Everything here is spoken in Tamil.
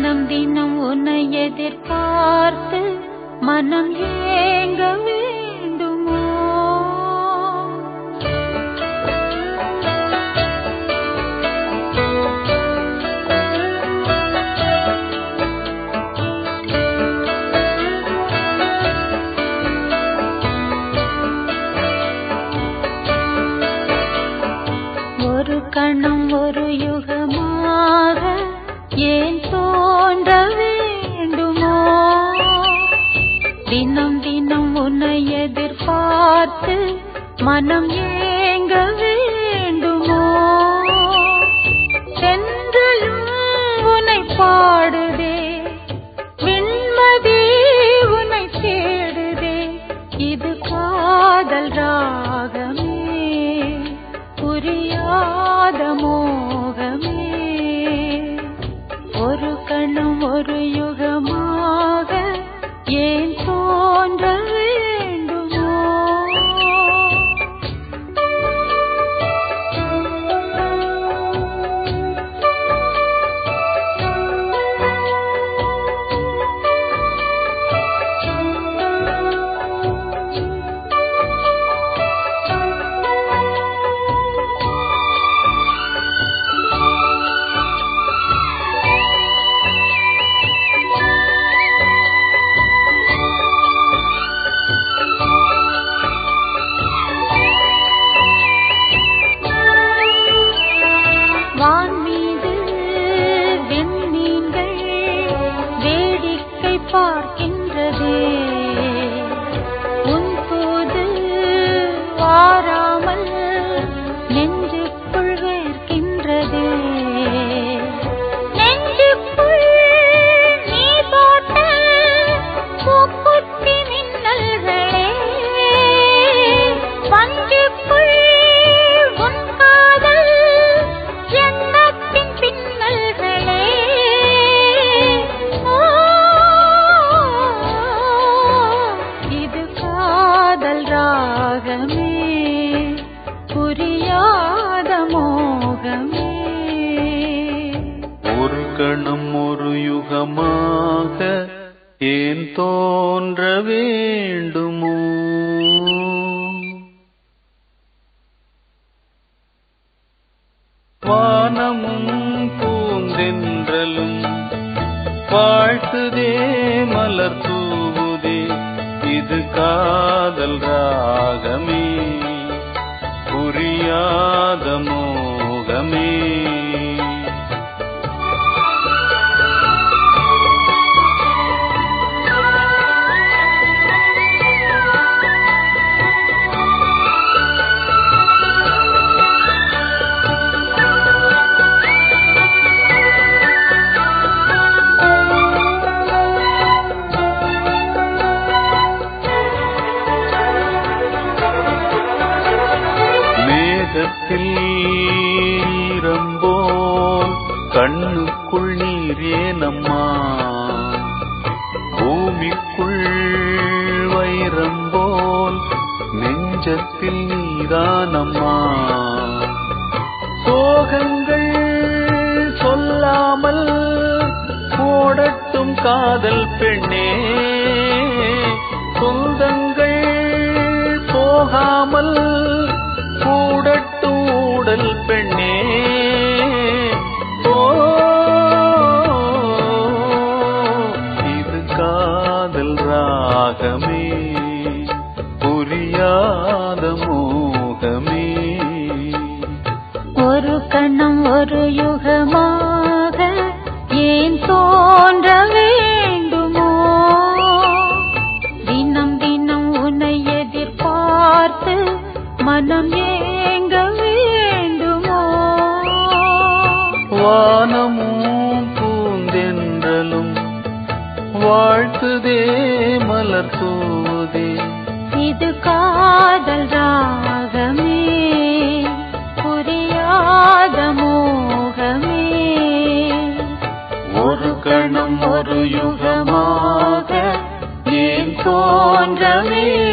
தினம் தினம் உன்னை எதிர்பார்த்து மனம் ஏங்க வேண்டுமோ ஒரு கணம் ஒரு யுகமாக ஏன் தோன்ற வேண்டுமோ தினம் தினம் உன்னை எதிர்பார்த்து மனம் ஏங்க வேண்டுமோ சென்றலும் உன்னை பாடுதே விண்மதி உன்னை தேடுதே இது காதல் ராகமே புரியாத மோகமே ஒரு கணம் ஒரு யுகமாக ஏன் தோன்ற வேண்டுமோ வான் மீது விண்மீன்கள் வேடிக்கை பார்க்கின்றது உன் போது வாராமல் நெஞ்சுக்குள் வேர்க்கின்றது நெஞ்சுக்குள் நீ போட்ட பூக்குட்டி மின்னல்களே பஞ்சுக்குள் உன் காதல் எண்ணத்தின் பின்னல்களே ஓ, இது காதல் ராகமே புரியாத மோகமே ஒரு கணம் ஒரு யுகமாக ஏன் தோன்ற வேண்டுமோ வானமும் பூந்தென்றலும் வாழ்த்துதே மலர் தூவுதே இது காதல் ராகமே புரியாத மோகமே மேகத்தில் ஈரம்போல் கண்ணுக்குள் நீர் ஏனம்மா பூமிக்குள் வைரம்போல் நெஞ்சத்தில் நீதானம்மா சோகங்கள் சொல்லாமல் ஓடட்டும் காதல் பெண்ணே சொந்தங்கள் போகாமல் கூடட்டும் ஊடல் பெண்ணே ஓ இது காதல் ராகமே புரியாத மோகமே ஒரு கணம் ஒரு யுகமாக ஏன் தோன்ற வேண்டுமோ தினம் தினம் உன்னை எதிர்பார்த்து மனம் ஏங்க வேண்டுமோ வானமும் பூந்தென்றலும் வாழ்த்துதே மலர் தூதே இது காதல் ராகமே புரியாத மோகமே ஒரு கணம் ஒரு யுகமாக ஏன் தோன்ற வேண்டும்